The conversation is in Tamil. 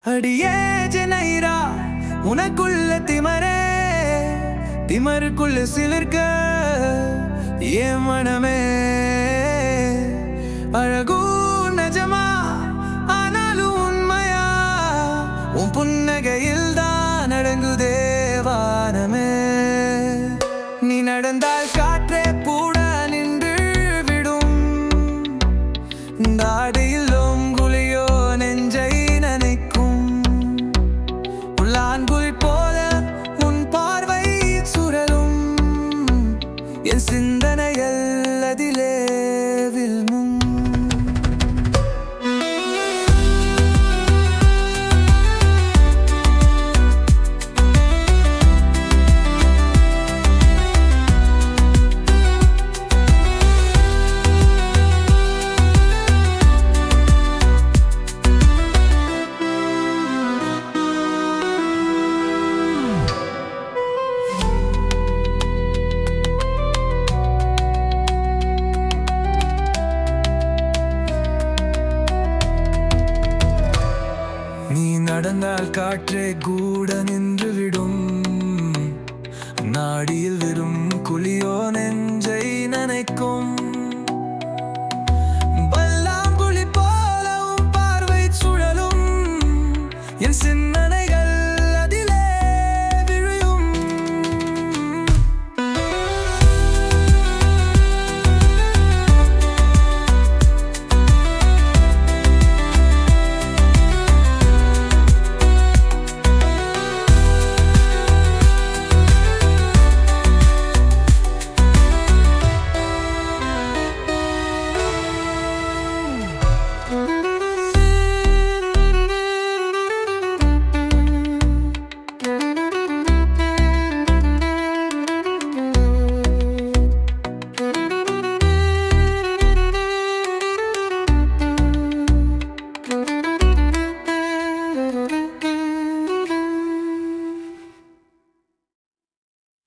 அடியே ஜெனைரா உனக்குள்ள திமரே திமருக்குள்ள சிலிர்க்க என் மனமே அழகு நஜமா ஆனாலும் உண்மையா உன் புன்னகையில் தான் அடங்குதே வானமே நீ நடந்தால் காற்றே கூட நின்று விடும் தாடியிலும் குழியோ நெஞ்சை நனைக்கும் உள்ளான்குள் போல உன் பார்வை சுழலும் என் சிந்தனைகள் அதிலே வில்மும் நீ நடந்தால் காற்றே கூட நின்று விடும் நாடியில் வெறும் குழியோ நெஞ்சை நனைக்கும் பல்லாங்குழி போல உன் பார்வை சுழலும் என் சின்ன